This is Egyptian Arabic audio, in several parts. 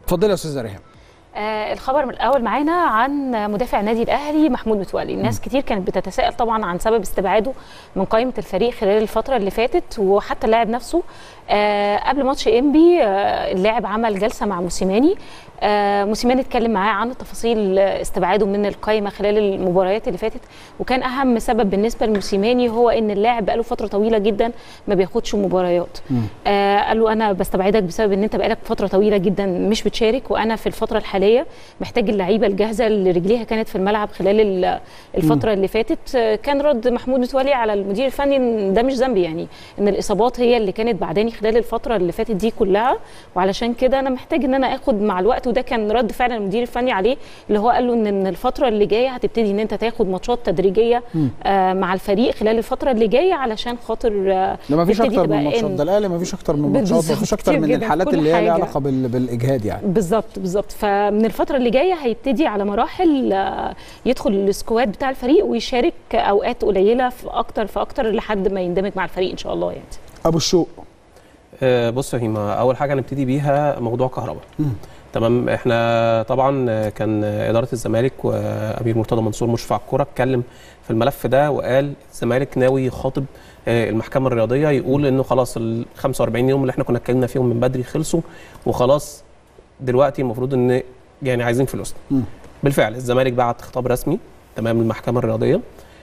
اتفضلي يا استاذه ريهام آه الخبر الاول معانا عن مدافع النادي الاهلي محمود متولي الناس كتير كانت بتتساءل طبعا عن سبب استبعاده من قائمه الفريق خلال الفتره اللي فاتت وحتى اللاعب نفسه آه قبل ماتش انبي آه اللاعب عمل جلسه مع موسيماني آه موسيماني اتكلم معاه عن تفاصيل استبعاده من القائمه خلال المباريات اللي فاتت وكان اهم سبب بالنسبه لموسيماني هو ان اللاعب بقاله فتره طويله جدا ما بياخدش مباريات آه قال له انا بستبعدك بسبب ان انت بقالك فتره طويله جدا مش بتشارك وانا في الفتره الحاليه محتاج اللعيبه الجاهزه اللي رجليها كانت في الملعب خلال الفتره اللي فاتت آه كان رد محمود متولي على المدير الفني ان ده مش ذنبي يعني ان الاصابات هي اللي كانت بعداني خلال الفتره اللي فاتت دي كلها وعلشان كده انا محتاج ان انا اخد مع الوقت وده كان رد فعل المدير الفني عليه اللي هو قال له ان ان الفتره اللي جايه هتبتدي ان انت تاخد ماتشات تدريجيه آه مع الفريق خلال الفتره اللي جايه علشان خاطر آه ده ما فيش تبتدي اكتر من تبقى ماتشات إن- ده الاهلي ما فيش اكتر من ماتشات بالظبط، ما فيش اكتر كتير من جدا، الحالات كل اللي هي ليها حاجة. علاقه بال- بالاجهاد يعني بالظبط بالظبط فمن الفتره اللي جايه هيبتدي على مراحل آه، يدخل السكواد بتاع الفريق ويشارك اوقات قليله في اكتر في اكتر لحد ما يندمج مع الفريق ان شاء الله يعني ابو الشوق آه، بص يا هيما اول حاجه نبتدي بيها موضوع كهرباء تمام احنا طبعا آه، كان آه، اداره الزمالك وامير مرتضى منصور مشرف على الكوره اتكلم في الملف ده وقال الزمالك ناوي يخاطب آه، المحكمه الرياضيه يقول انه خلاص ال 45 يوم اللي احنا كنا اتكلمنا فيهم من بدري خلصوا وخلاص دلوقتي المفروض ان يعني عايزين فلوسنا مم. بالفعل الزمالك بعت خطاب رسمي تمام للمحكمه الرياضيه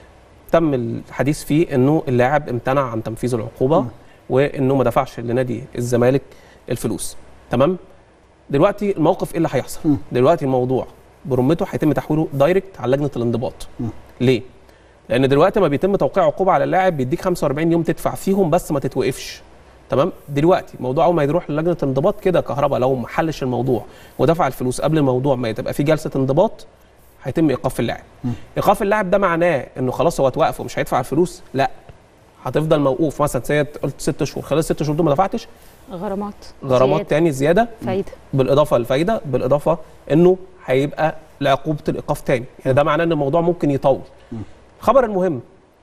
تم الحديث فيه انه اللاعب امتنع عن تنفيذ العقوبه مم. وانه ما دفعش لنادي الزمالك الفلوس تمام دلوقتي الموقف ايه اللي هيحصل مم. دلوقتي الموضوع برمته هيتم تحويله دايركت على لجنه الانضباط مم. ليه لان دلوقتي ما بيتم توقيع عقوبه على اللاعب بيديك 45 يوم تدفع فيهم بس ما تتوقفش تمام دلوقتي الموضوع اول ما يروح للجنه الانضباط كده كهرباء لو ما حلش الموضوع ودفع الفلوس قبل الموضوع ما تبقى في جلسه انضباط هيتم ايقاف اللاعب ايقاف اللاعب ده معناه انه خلاص هو اتوقف ومش هيدفع الفلوس لا هتفضل موقوف مثلا سنه قلت ست شهور خلال ست شهور دول ما دفعتش غرامات غرامات زيادة، تاني زياده فايده بالاضافه للفايده بالاضافه انه هيبقى لعقوبه الايقاف تاني يعني ده معناه ان الموضوع ممكن يطول الخبر المهم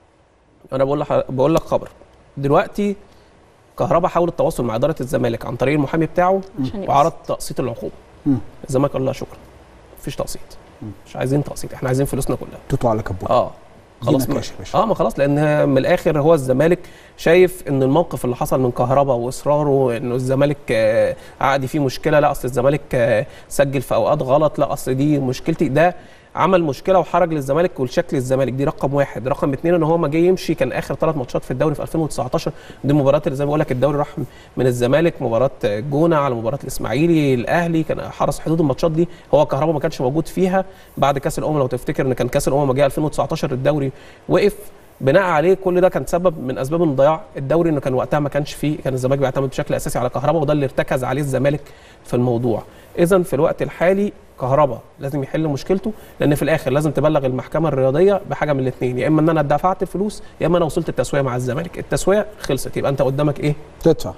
انا بقول لك بقول لك خبر دلوقتي كهربا حاول التواصل مع اداره الزمالك عن طريق المحامي بتاعه عشان وعرض تقسيط العقوبه مم. الزمالك قال لا شكرا مفيش تقسيط مش عايزين تقسيط احنا عايزين فلوسنا كلها توتو على كبوت اه خلاص دي ما- نكاشة يا باشا. اه ما خلاص لان من الاخر هو الزمالك شايف ان الموقف اللي حصل من كهربا واصراره انه الزمالك آه، عقدي فيه مشكله لا اصل الزمالك آه، سجل في اوقات غلط لا اصل دي مشكلتي ده عمل مشكله وحرج للزمالك ولشكل الزمالك دي رقم واحد رقم اثنين ان هو ما جه يمشي كان اخر ثلاث ماتشات في الدوري في 2019 دي المباريات اللي زي ما بقول لك الدوري راح من الزمالك مباراه جونه على مباراه الاسماعيلي الاهلي كان حرس حدود الماتشات دي هو كهربا ما كانش موجود فيها بعد كاس الامم لو تفتكر ان كان كاس الامم جه 2019 الدوري وقف بناء عليه كل ده كان سبب من اسباب ان ضياع الدوري انه كان وقتها ما كانش فيه كان الزمالك بيعتمد بشكل اساسي على كهربا وده اللي ارتكز عليه الزمالك في الموضوع اذا في الوقت الحالي كهربا لازم يحل مشكلته لان في الاخر لازم تبلغ المحكمه الرياضيه بحاجه من الاثنين يا اما ان انا دفعت الفلوس يا اما انا وصلت التسويه مع الزمالك التسويه خلصت يبقى انت قدامك ايه تدفع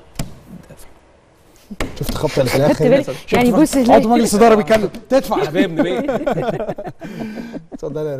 شفت خبطه اللي في خدت الاخر بالك؟ يعني بص عضو مجلس اداره بيتكلم تدفع حبيبني بيه اتفضل يا